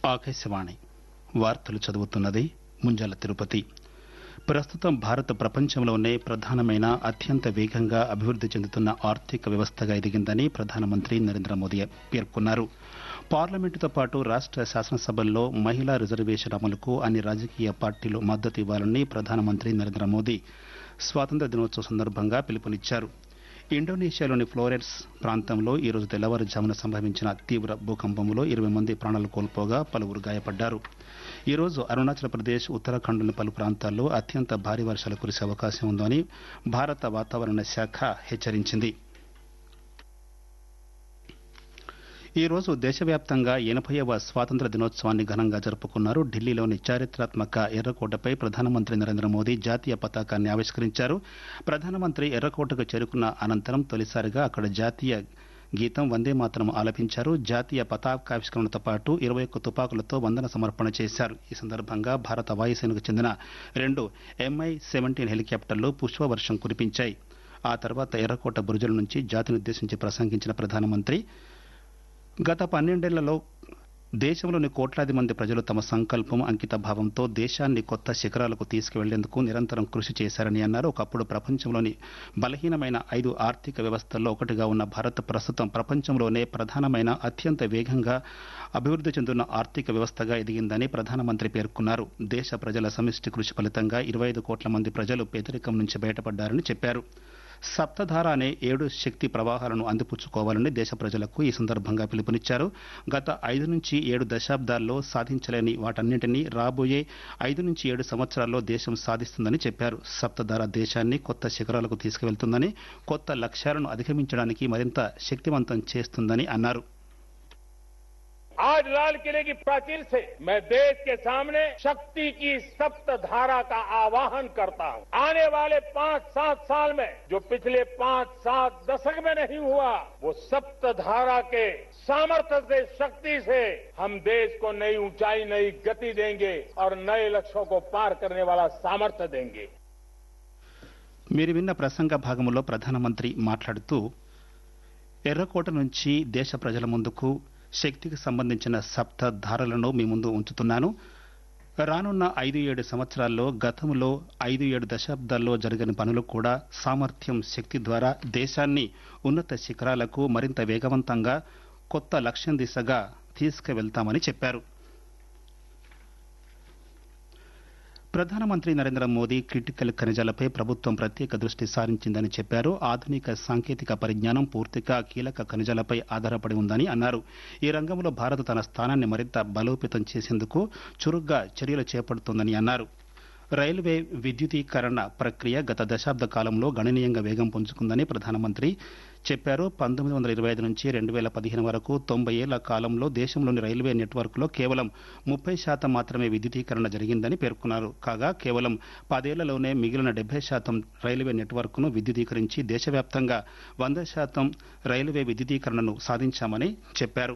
ఆకాశవాణి వార్తలు చదువుతున్నది ముంజాల తిరుపతి ప్రస్తుతం భారత్ ప్రపంచంలోనే ప్రధానమైన అత్యంత వేగంగా అభివృద్ది చెందుతున్న ఆర్థిక వ్యవస్థగా ఎదిగిందని ప్రధానమంత్రి నరేంద్ర మోదీ పేర్కొన్నారు పార్లమెంటుతో పాటు రాష్ట శాసనసభల్లో మహిళా రిజర్వేషన్ అమలుకు అన్ని రాజకీయ పార్టీలు మద్దతు ఇవ్వాలని ప్రధానమంత్రి నరేంద్ర మోదీ స్వాతంత్ర దినోత్సవం సందర్భంగా పిలుపునిచ్చారు ఇండోనేషియాలోని ఫ్లోరెన్స్ ప్రాంతంలో ఈరోజు తెల్లవారుజామున సంభవించిన తీవ్ర భూకంపంలో ఇరవై మంది ప్రాణాలు కోల్పోగా పలువురు గాయపడ్డారు ఈ రోజు అరుణాచల్ ప్రదేశ్ ఉత్తరాఖండ్లోని పలు ప్రాంతాల్లో అత్యంత భారీ వర్షాలు కురిసే అవకాశం ఉందని భారత వాతావరణ శాఖ హెచ్చరించింది ఈ రోజు దేశవ్యాప్తంగా ఎనభైవ స్వాతంత్ర దినోత్సవాన్ని ఘనంగా జరుపుకున్నారు ఢిల్లీలోని చారిత్రాత్మక ఎర్రకోటపై ప్రధానమంత్రి నరేంద్ర మోదీ జాతీయ పతాకాన్ని ఆవిష్కరించారు ప్రధానమంత్రి ఎర్రకోటకు చేరుకున్న అనంతరం తొలిసారిగా అక్కడ జాతీయ గీతం వందే మాతరం ఆలపించారు జాతీయ పతాకావిష్కరణతో పాటు ఇరవై ఒక్క తుపాకులతో వందన సమర్పణ చేశారు ఈ సందర్భంగా భారత వాయుసేనకు చెందిన రెండు ఎంఐ సెవెంటీన్ హెలికాప్టర్లు పుష్పవర్షం కురిపించాయి ఆ తర్వాత ఎర్రకోట బురుజుల నుంచి జాతినుద్దేశించి ప్రసంగించిన ప్రధానమంత్రి గత పన్నెండేళ్లలో దేశంలోని కోట్లాది మంది ప్రజలు తమ సంకల్పం అంకిత భావంతో దేశాన్ని కొత్త శిఖరాలకు తీసుకువెళ్లేందుకు నిరంతరం కృషి చేశారని అన్నారు ఒకప్పుడు ప్రపంచంలోని బలహీనమైన ఐదు ఆర్థిక వ్యవస్థల్లో ఒకటిగా ఉన్న భారత్ ప్రస్తుతం ప్రపంచంలోనే ప్రధానమైన అత్యంత వేగంగా అభివృద్ది చెందుతున్న ఆర్థిక వ్యవస్థగా ఎదిగిందని ప్రధానమంత్రి పేర్కొన్నారు దేశ ప్రజల సమిష్టి కృషి ఫలితంగా ఇరవై ఐదు కోట్ల మంది ప్రజలు పేదరికం నుంచి బయటపడ్డారని చెప్పారు సప్తధార అనే ఏడు శక్తి ప్రవాహాలను అందిపుచ్చుకోవాలని దేశ ప్రజలకు ఈ సందర్భంగా పిలుపునిచ్చారు గత ఐదు నుంచి ఏడు దశాబ్దాల్లో సాధించలేని వాటన్నింటినీ రాబోయే ఐదు నుంచి ఏడు సంవత్సరాల్లో దేశం సాధిస్తుందని చెప్పారు సప్తధార దేశాన్ని కొత్త శిఖరాలకు తీసుకువెళ్తుందని కొత్త లక్ష్యాలను అధిగమించడానికి మరింత శక్తివంతం చేస్తుందని అన్నారు आज लाल किले की प्राचीर से मैं देश के सामने शक्ति की सप्त धारा का आवाहन करता हूं आने वाले पांच सात साल में जो पिछले पांच सात दशक में नहीं हुआ वो सप्त धारा के सामर्थ्य से शक्ति से हम देश को नई ऊंचाई नई गति देंगे और नए लक्ष्यों को पार करने वाला सामर्थ्य देंगे మీరు విన్న ప్రసంగ భాగంలో ప్రధానమంత్రి మాట్లాడుతూ ఎర్రకోట నుంచి దేశ ప్రజల ముందుకు శక్తికి సంబంధించిన సప్త ధారలను మీ ముందు ఉంచుతున్నాను రానున్న ఐదు ఏడు సంవత్సరాల్లో గతంలో ఐదు ఏడు దశాబ్దాల్లో జరగని పనులు కూడా సామర్థ్యం శక్తి ద్వారా దేశాన్ని ఉన్నత శిఖరాలకు మరింత వేగవంతంగా కొత్త లక్ష్యం దిశగా తీసుకువెళ్తామని చెప్పారు ప్రధానమంత్రి నరేంద్ర మోదీ క్రిటికల్ ఖనిజాలపై ప్రభుత్వం ప్రత్యేక దృష్టి సారించిందని చెప్పారు ఆధునిక సాంకేతిక పరిజ్ఞానం పూర్తిగా కీలక ఖనిజాలపై ఆధారపడి ఉందని అన్నారు ఈ రంగంలో భారత్ తన స్థానాన్ని మరింత బలోపేతం చేసేందుకు చురుగ్గా చర్యలు చేపడుతోందని అన్నారు రైల్వే విద్యుదీకరణ ప్రక్రియ గత దశాబ్ద కాలంలో గణనీయంగా వేగం పుంజుకుందని ప్రధానమంత్రి చెప్పారు పంతొమ్మిది వందల ఇరవై ఐదు నుంచి రెండు వేల పదిహేను వరకు తొంభై ఏళ్ల కాలంలో దేశంలోని రైల్వే నెట్వర్క్లో కేవలం ముప్పై శాతం మాత్రమే విద్యుదీకరణ జరిగిందని పేర్కొన్నారు కాగా కేవలం పదేళ్లలోనే మిగిలిన డెబ్బై శాతం రైల్వే నెట్వర్క్ను విద్యుదీకరించి దేశవ్యాప్తంగా వంద శాతం రైల్వే విద్యుదీకరణను సాధించామని చెప్పారు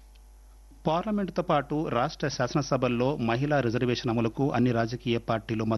పార్లమెంటుతో పాటు రాష్ట శాసనసభల్లో మహిళా రిజర్వేషన్ అమలుకు అన్ని రాజకీయ పార్టీలు